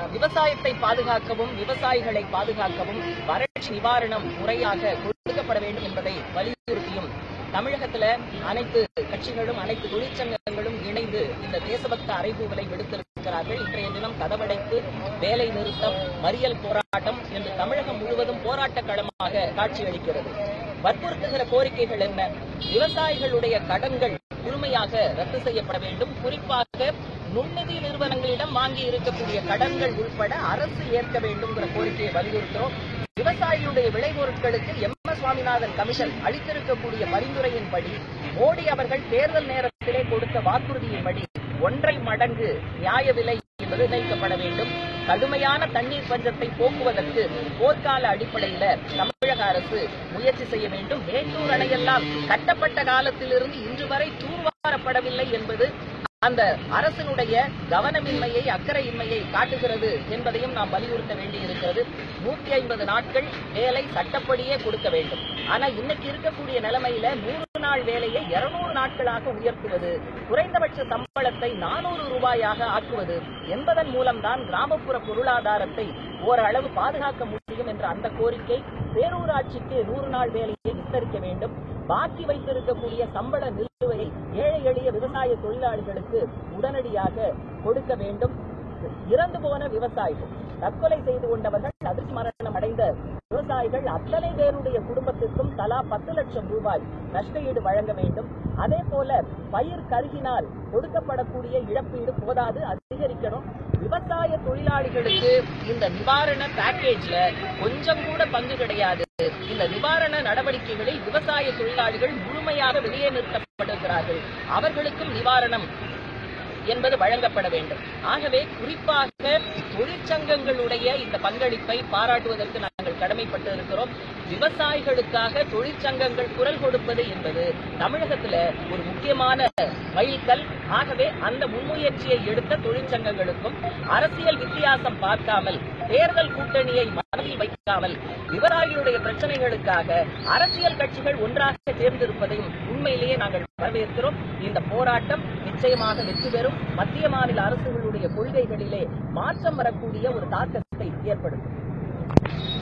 விவசாயத்தை பாதுகாக்கவும் விவசாயிகளை பாதுகாக்கவும் வறட்சி நிவாரணம் முறையாக கொடுக்கப்பட வேண்டும் என்பதை வலியுறுத்தியும் தமிழகத்துல அனைத்து கட்சிகளும் அனைத்து தொழிற்சங்கங்களும் இணைந்து இந்த தேசபக்த அறைகூவலை விடுத்திருக்கிறார்கள் இன்றைய தினம் கதவடைத்து வேலை நிறுத்தம் மறியல் போராட்டம் என்று தமிழகம் முழுவதும் போராட்ட களமாக காட்சியளிக்கிறது வற்புறுத்துகிற கோரிக்கைகள் என்ன விவசாயிகளுடைய கடன்கள் முழுமையாக ரத்து செய்யப்பட வேண்டும் குறிப்பாக நுண்நிதி நிறுவனங்களிடம் வாங்கி இருக்கக்கூடிய கடன்கள் உட்பட அரசு ஏற்க வேண்டும்ங்கிற கோரிக்கையை வலியுறுத்துறோம் விவசாயிகளுடைய விளைபொருட்களுக்கு எம் எஸ் சுவாமிநாதன் கமிஷன் அளித்திருக்கக்கூடிய பரிந்துரையின்படி மோடி அவர்கள் தேர்தல் நேரத்திலே கொடுத்த வாக்குறுதியின்படி ஒன்றை மடங்கு நியாய விலை என்பது நிர்ணயிக்கப்பட வேண்டும் கடுமையான தண்ணீர் பஞ்சத்தை போக்குவதற்கு போர்க்கால அடிப்படையில தமிழக அரசு முயற்சி செய்ய வேண்டும் மேட்டூர் அணையெல்லாம் கட்டப்பட்ட காலத்திலிருந்து இன்று வரை தூர்வாரப்படவில்லை என்பது அந்த அரசினுடைய கவனமின்மையை அக்கறையின்மையை காட்டுகிறது என்பதையும் நாம் வலியுறுத்த வேண்டியிருக்கிறது நூத்தி ஐம்பது நாட்கள் வேலை சட்டப்படியே கொடுக்க வேண்டும் ஆனா இன்னைக்கு இருக்கக்கூடிய நிலைமையில நூறு நாள் வேலையை இருநூறு நாட்களாக உயர்த்துவது குறைந்தபட்ச சம்பளத்தை நானூறு ரூபாயாக ஆக்குவது என்பதன் மூலம்தான் கிராமப்புற பொருளாதாரத்தை ஓரளவு பாதுகாக்க முடியும் என்ற அந்த கோரிக்கை பேரூராட்சிக்கு நூறு நாள் வேலையை விஸ்தரிக்க வேண்டும் பாக்கி வைத்திருக்கக்கூடிய சம்பள நிலுவையை ஏழை எளிய விவசாய தொழிலாளிகளுக்கு உடனடியாக கொடுக்க வேண்டும் இறந்து போன விவசாயிகள் தற்கொலை செய்து கொண்டவர்கள் அதிர்ச்சி மரணம் அடைந்த விவசாயிகள் அத்தனை பேருடைய குடும்பத்திற்கும் தலா பத்து லட்சம் ரூபாய் நஷ்டஈடு வழங்க வேண்டும் அதே போல பயிர் கருகினால் கொடுக்கப்படக்கூடிய இழப்பீடு போதாது அதிகரிக்கணும் விவசாய தொழிலாளிகளுக்கு இந்த நிவாரண பேக்கேஜ்ல கொஞ்சம் கூட பங்கு கிடையாது இந்த நிவாரண நடவடிக்கைகளில் விவசாய தொழிலாளிகள் முழுமையாக வெளியே நிறுத்தப்படுகிறார்கள் அவர்களுக்கும் நிவாரணம் என்பது வழங்கப்பட வேண்டும் ஆகவே குறிப்பாக தொழிற்சங்கங்களுடைய இந்த பங்களிப்பை பாராட்டுவதற்கு நாங்கள் கடமைப்பட்டு இருக்கிறோம் விவசாயிகளுக்காக தொழிற்சங்கங்கள் குரல் கொடுப்பது என்பது தமிழகத்துல ஒரு முக்கியமான மைல்கல் ஆகவே அந்த முன்முயற்சியை எடுத்த தொழிற்சங்கங்களுக்கும் அரசியல் வித்தியாசம் பார்க்காமல் தேர்தல் கூட்டணியை மனதில் வைக்காமல் விவசாயிகளுடைய பிரச்சனைகளுக்காக அரசியல் கட்சிகள் ஒன்றாக சேர்ந்திருப்பதையும் உண்மையிலேயே நாங்கள் வரவேற்கிறோம் இந்த போராட்டம் நிச்சயமாக வெற்றி பெறும் மத்திய மாநில அரசுகளுடைய கொள்கைகளிலே மாற்றம் வரக்கூடிய ஒரு தாக்கத்தை ஏற்படுத்தும்